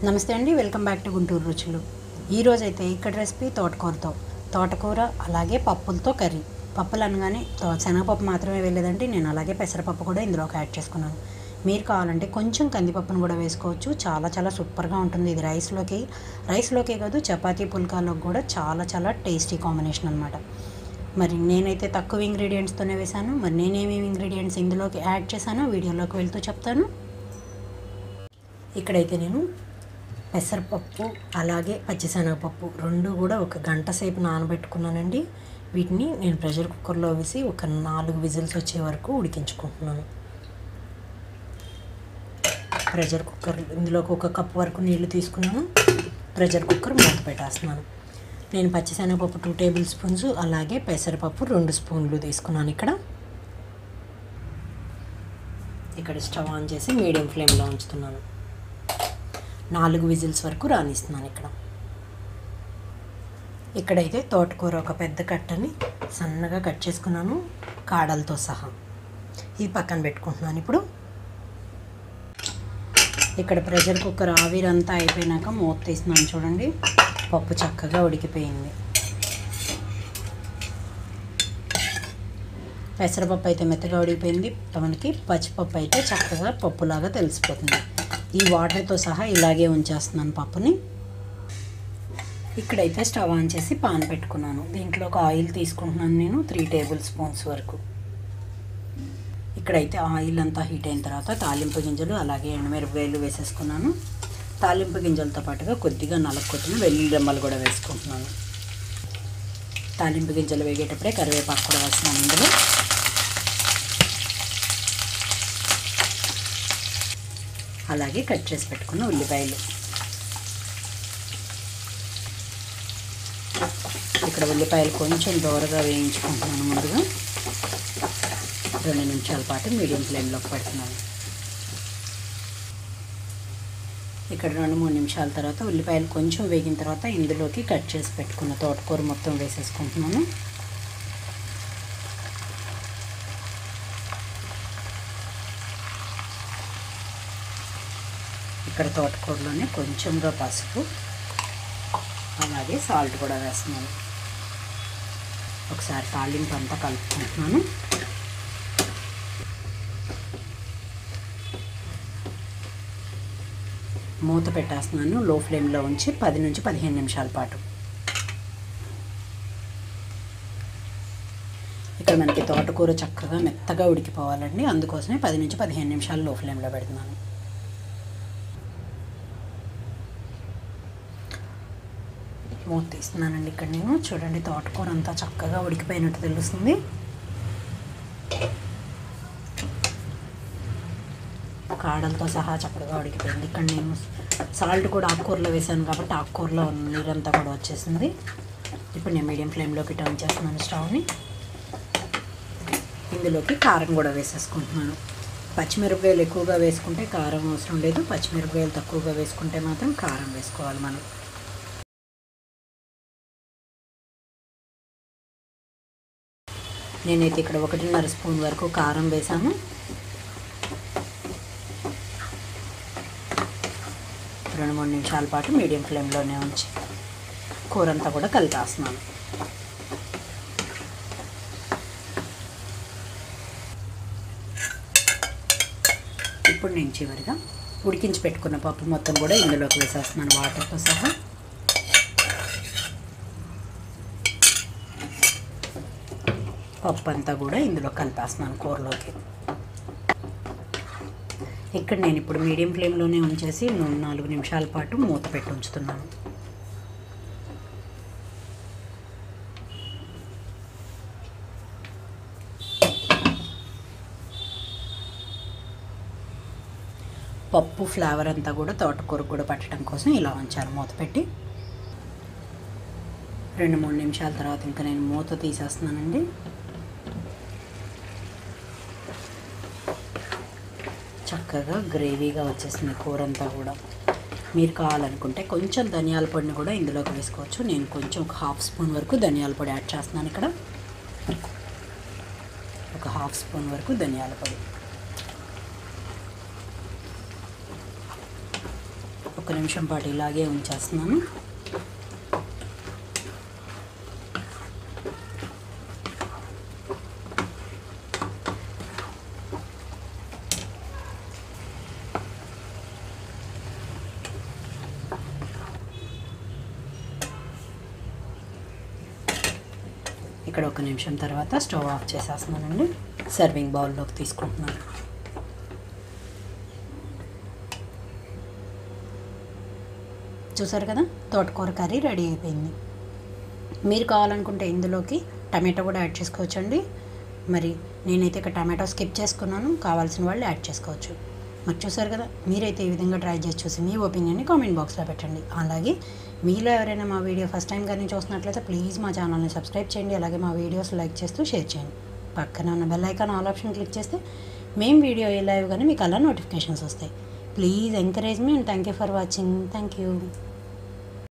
నమస్తే అండి welcome back to Guntur రుచులు ఈరోజు అయితే ఇక్కడ రెసిపీ తోటకూరతో తోటకూర అలాగే పప్పులతో కర్రీ పప్పులు అనగానే తో- శనగపప్పు మాత్రమే వెళ్ళేదండి నేను అలాగే పెసరపప్పు కూడా ఇందులోకి యాడ్ చేసుకున్నాను మీరు కావాలంటే కొంచెం కందిపప్పును కూడా వేసుకోవచ్చు చాలా చాలా సూపర్గా ఉంటుంది ఇది రైస్లోకి రైస్లోకే కాదు చపాతీ పుల్కాలోకి కూడా చాలా చాలా టేస్టీ కాంబినేషన్ అనమాట మరి నేనైతే తక్కువ ఇంగ్రీడియంట్స్తోనే వేశాను మరి నేనేమేమి ఇంగ్రీడియంట్స్ ఇందులోకి యాడ్ చేశానో వీడియోలోకి వెళ్తూ చెప్తాను ఇక్కడైతే నేను పెసరపప్పు అలాగే పచ్చిశనగపప్పు రెండు కూడా ఒక గంట సేపు నానబెట్టుకున్నానండి వీటిని నేను ప్రెషర్ కుక్కర్లో వేసి ఒక నాలుగు విజిల్స్ వచ్చే వరకు ఉడికించుకుంటున్నాను ప్రెషర్ కుక్కర్ ఇందులోకి ఒక కప్ వరకు నీళ్లు తీసుకున్నాను ప్రెషర్ కుక్కర్ మూత పెట్టేస్తున్నాను నేను పచ్చిశనగపప్పు టూ టేబుల్ స్పూన్స్ అలాగే పెసరపప్పు రెండు స్పూన్లు తీసుకున్నాను ఇక్కడ ఇక్కడ స్టవ్ ఆన్ చేసి మీడియం ఫ్లేమ్లో ఉంచుతున్నాను నాలుగు విజిల్స్ వరకు రానిస్తున్నాను ఇక్కడ ఇక్కడైతే తోటకూర ఒక పెద్ద కట్టని సన్నగా కట్ చేసుకున్నాను కాడలతో సహా ఇది పక్కన పెట్టుకుంటున్నాను ఇప్పుడు ఇక్కడ ప్రెషర్ కుక్కర్ ఆవిరంతా అయిపోయినాక మూత తీస్తున్నాను చూడండి పప్పు చక్కగా ఉడికిపోయింది పెసరపప్పు అయితే మెత్తగా ఉడికిపోయింది మనకి పచ్చిపప్పు అయితే చక్కగా పప్పులాగా తెలిసిపోతుంది ఈ వాటర్తో సహా ఇలాగే ఉంచేస్తున్నాను పప్పుని ఇక్కడైతే స్టవ్ ఆన్ చేసి పాన్ పెట్టుకున్నాను దీంట్లో ఒక ఆయిల్ తీసుకుంటున్నాను నేను త్రీ టేబుల్ స్పూన్స్ వరకు ఇక్కడైతే ఆయిల్ అంతా హీట్ అయిన తర్వాత తాలింపు గింజలు అలాగే ఎండుమిరపకాయలు వేసేసుకున్నాను తాలింపు గింజలతో పాటుగా కొద్దిగా నలకొట్టిన వెల్లుల్లి రెమ్మలు కూడా వేసుకుంటున్నాను తాలింపు గింజలు వేగేటప్పుడే కరివేపాకు కూడా వేస్తున్నాను ఇందులో అలాగే కట్ చేసి పెట్టుకున్న ఉల్లిపాయలు ఇక్కడ ఉల్లిపాయలు కొంచెం దూరగా వేయించుకుంటున్నాను ముందుగా రెండు నిమిషాల పాటు మీడియం ఫ్లేమ్లోకి పెడుతున్నాను ఇక్కడ రెండు మూడు నిమిషాల తర్వాత ఉల్లిపాయలు కొంచెం వేగిన తర్వాత ఇందులోకి కట్ చేసి పెట్టుకున్న తోటకూర మొత్తం వేసేసుకుంటున్నాను ఇక్కడ తోటకూరలోనే కొంచెంగా పసుపు అలాగే సాల్ట్ కూడా వేస్తున్నాను ఒకసారి తాలింపు అంతా కలుపుకుంటున్నాను మూత పెట్టేస్తున్నాను లో ఫ్లేమ్లో ఉంచి పది నుంచి పదిహేను నిమిషాల పాటు ఇక్కడ మనకి తోటకూర చక్కగా మెత్తగా ఉడికిపోవాలండి అందుకోసమే పది నుంచి పదిహేను నిమిషాలు లో ఫ్లేమ్లో పెడుతున్నాను మూత తీస్తున్నానండి ఇక్కడ నేను చూడండి తోటకూర అంతా చక్కగా ఉడికిపోయినట్టు తెలుస్తుంది కాడలతో సహా చక్కగా ఉడికిపోయింది ఇక్కడ నేను సాల్ట్ కూడా ఆకుకూరలో వేసాను కాబట్టి ఆకుకూరలో ఉన్న నీరంతా కూడా వచ్చేసింది ఇప్పుడు నేను మీడియం ఫ్లేమ్లోకి టర్న్ చేస్తున్నాను స్టవ్ని ఇందులోకి కారం కూడా వేసేసుకుంటున్నాను పచ్చిమిరపకాయలు ఎక్కువగా వేసుకుంటే కారం అవసరం లేదు పచ్చిమిరపకాయలు తక్కువగా వేసుకుంటే మాత్రం కారం వేసుకోవాలి మనం నేనైతే ఇక్కడ ఒకటిన్నర స్పూన్ వరకు కారం వేసాను రెండు మూడు నిమిషాల పాటు మీడియం ఫ్లేమ్లోనే ఉంచి కూర అంతా కూడా కలిపేస్తున్నాను ఇప్పుడు నేను చివరిగా ఉడికించి పెట్టుకున్న పప్పు మొత్తం కూడా ఇందులోకి వేసేస్తున్నాను వాటర్తో సహా పప్పు అంతా కూడా ఇందులో కలిపేస్తున్నాను కూరలోకి ఇక్కడ నేను ఇప్పుడు మీడియం ఫ్లేమ్లోనే ఉంచేసి మూడు నాలుగు నిమిషాల పాటు మూత పెట్టి ఉంచుతున్నాను పప్పు ఫ్లేవర్ అంతా కూడా తోటకూర కూడా పట్టడం కోసం ఇలా ఉంచాను మూత పెట్టి రెండు మూడు నిమిషాల తర్వాత ఇంకా నేను మూత తీసేస్తున్నానండి చక్కగా గ్రేవీగా వచ్చేసింది కూర అంతా కూడా మీరు కావాలనుకుంటే కొంచెం ధనియాల పొడిని కూడా ఇందులోకి వేసుకోవచ్చు నేను కొంచెం ఒక హాఫ్ స్పూన్ వరకు ధనియాల పొడి యాడ్ చేస్తున్నాను ఇక్కడ ఒక హాఫ్ స్పూన్ వరకు ధనియాల పొడి ఒక ఒక్క నిమిషం పాటు ఇలాగే ఉంచేస్తున్నాను ఇక్కడ ఒక నిమిషం తర్వాత స్టవ్ ఆఫ్ చేసేస్తున్నానండి సర్వింగ్ బౌల్లోకి తీసుకుంటున్నాను చూసారు కదా తోటకూర కర్రీ రెడీ అయిపోయింది మీరు కావాలనుకుంటే ఇందులోకి టమాటో కూడా యాడ్ చేసుకోవచ్చండి మరి నేనైతే ఇక్కడ టమాటో స్కిప్ చేసుకున్నాను కావాల్సిన వాళ్ళు యాడ్ చేసుకోవచ్చు మరి చూసారు కదా మీరైతే ఈ విధంగా ట్రై చేసి చూసి మీ ఒపీనియన్ని కామెంట్ బాక్స్లో పెట్టండి అలాగే మీలో ఎవరైనా మా వీడియో ఫస్ట్ టైం కానీ చూసినట్లయితే ప్లీజ్ మా ఛానల్ని సబ్స్క్రైబ్ చేయండి అలాగే మా వీడియోస్ లైక్ చేస్తూ షేర్ చేయండి పక్కన ఉన్న bell icon all option click చేస్తే మేము వీడియో లైవ్ కానీ మీకు అలా నోటిఫికేషన్స్ వస్తాయి ప్లీజ్ ఎంకరేజ్ మీ and thank you for watching thank you